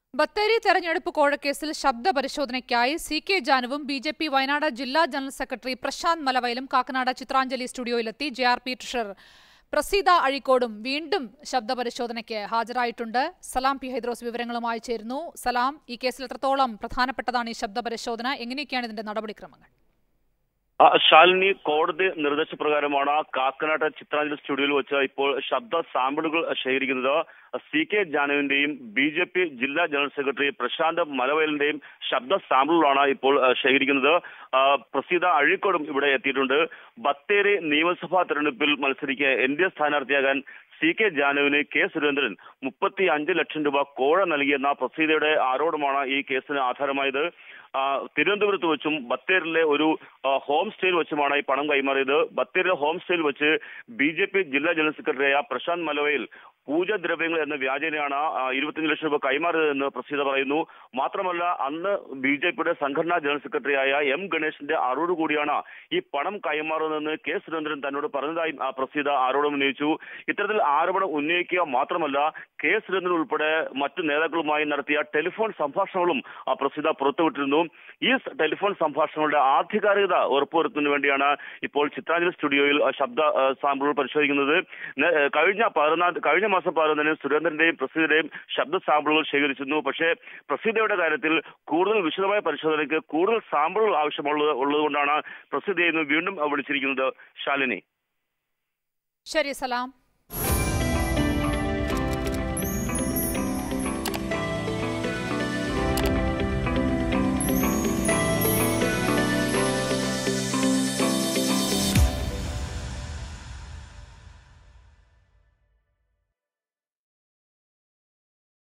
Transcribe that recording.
ബത്തേരി തെരഞ്ഞെടുപ്പ് കോഴക്കേസിൽ ശബ്ദ പരിശോധനയ്ക്കായി സി കെ ജാനുവും ബി ജെ പി വയനാട് ജില്ലാ ജനറൽ സെക്രട്ടറി പ്രശാന്ത് മലവയലും കാക്കനാട് ചിത്രാഞ്ജലി സ്റ്റുഡിയോയിലെത്തി J R P treasurer Praseetha അഴിക്കോടും വീണ്ടും ശബ്ദ പരിശോധനയ്ക്ക് ഹാജരായിട്ടുണ്ട് സലാം പി ഹൈദ്രോസ് വിവരങ്ങളുമായി ചേരുന്നു സലാം ഈ കേസിൽ എത്രത്തോളം പ്രധാനപ്പെട്ടതാണ് ഈ ശബ്ദ പരിശോധന എങ്ങനെയൊക്കെയാണ് ഇതിന്റെ നടപടിക്രമങ്ങൾ ആ, ശാലിനി കോടതി നിർദ്ദേശപ്രകാരമാണ് കാക്കനാട് ചിത്രാഞ്ജലി സ്റ്റുഡിയോയിൽ വെച്ച് ഇപ്പോൾ ശബ്ദ സാമ്പിളുകൾ ശേഖരിക്കുന്നത് സി കെ ജാനുവിന്റെയും ബി ജെ പി ജില്ലാ ജനറൽ സെക്രട്ടറി പ്രശാന്ത് മലവയലിന്റെയും ശബ്ദ സാമ്പിളുകളാണ് ഇപ്പോൾ ആ, ശേഖരിക്കുന്നത് ആ, പ്രസീത അഴീക്കോടും ഇവിടെ എത്തിയിട്ടുണ്ട് ബത്തേരി നിയമസഭാ തെരഞ്ഞെടുപ്പിൽ മത്സരിക്കുക എൻ ഡി എ സ്ഥാനാർത്ഥിയാകാൻ സി കെ ജാനുവിന് കെ സുരേന്ദ്രൻ മുപ്പത്തി അഞ്ച് ലക്ഷം രൂപ കോഴ നൽകിയെന്ന പ്രസീതയുടെ ആരോപണമാണ് ഈ കേസിന് ആധാരമായത് ആ, തിരുവനന്തപുരത്ത് വെച്ചും ബത്തേരിലെ ഒരു ആ, ഹോം സ്റ്റേയിൽ വെച്ചുമാണ് ഈ പണം കൈമാറിയത് ബത്തേരിലെ ഹോം സ്റ്റേയിൽ വെച്ച് ബി ജെ പി ജില്ലാ ജനറൽ സെക്രട്ടറിയായ പ്രശാന്ത് മലവയിൽ പൂജദ്രവ്യങ്ങൾ എന്ന വ്യാജേനയാണ് ആ, ഇരുപത്തിയഞ്ച് ലക്ഷം രൂപ കൈമാറിയതെന്ന് പ്രസീത പറയുന്നു മാത്രമല്ല അന്ന് ബി ജെ പിയുടെ സംഘടനാ ജനറൽ സെക്രട്ടറിയായ എം ഗണേഷിന്റെ അറിവോട് കൂടിയാണ് ഈ പണം കൈമാറുന്നതെന്ന് കെ സുരേന്ദ്രൻ തന്നോട് പറഞ്ഞതായും ആ പ്രസീത ആരോപണം ഉന്നയിച്ചു ഇത്തരത്തിൽ ആരോപണം ഉന്നയിക്കുക മാത്രമല്ല കെ സുരേന്ദ്രൻ ഉൾപ്പെടെ മറ്റു നേതാക്കളുമായി നടത്തിയ ടെലിഫോൺ സംഭാഷണങ്ങളും ആ പ്രസീത പുറത്തുവിട്ടിരുന്നു ഈ സ- ടെലിഫോൺ സംഭാഷണങ്ങളുടെ ആധികാരികത ഉറപ്പുവരുത്തുന്നതിന് വേണ്ടിയാണ് ഇപ്പോൾ ചിത്രാഞ്ജലി സ്റ്റുഡിയോയിൽ ആ, ശബ്ദ ആ, സാമ്പിളുകൾ പരിശോധിക്കുന്നത് നെ- ഏ, കഴിഞ്ഞ പതിനൊന്നാം കഴിഞ്ഞ മാസം പതിനൊന്നിന് സുരേന്ദ്രന്റെയും പ്രസീതയുടെയും ശബ്ദ സാമ്പിളുകൾ ശേഖരിച്ചിരുന്നു പക്ഷേ പ്രസീതയുടെ കാര്യത്തിൽ കൂടുതൽ വിശദമായ പരിശോധനയ്ക്ക് കൂടുതൽ സാമ്പിളുകൾ ആവശ്യമുള്ളത് ഉള്ളതുകൊണ്ടാണ് പ്രസീതയെ ഇന്ന് വീണ്ടും വിളിച്ചിരിക്കുന്നത് ശാലിനി ശരി സലാം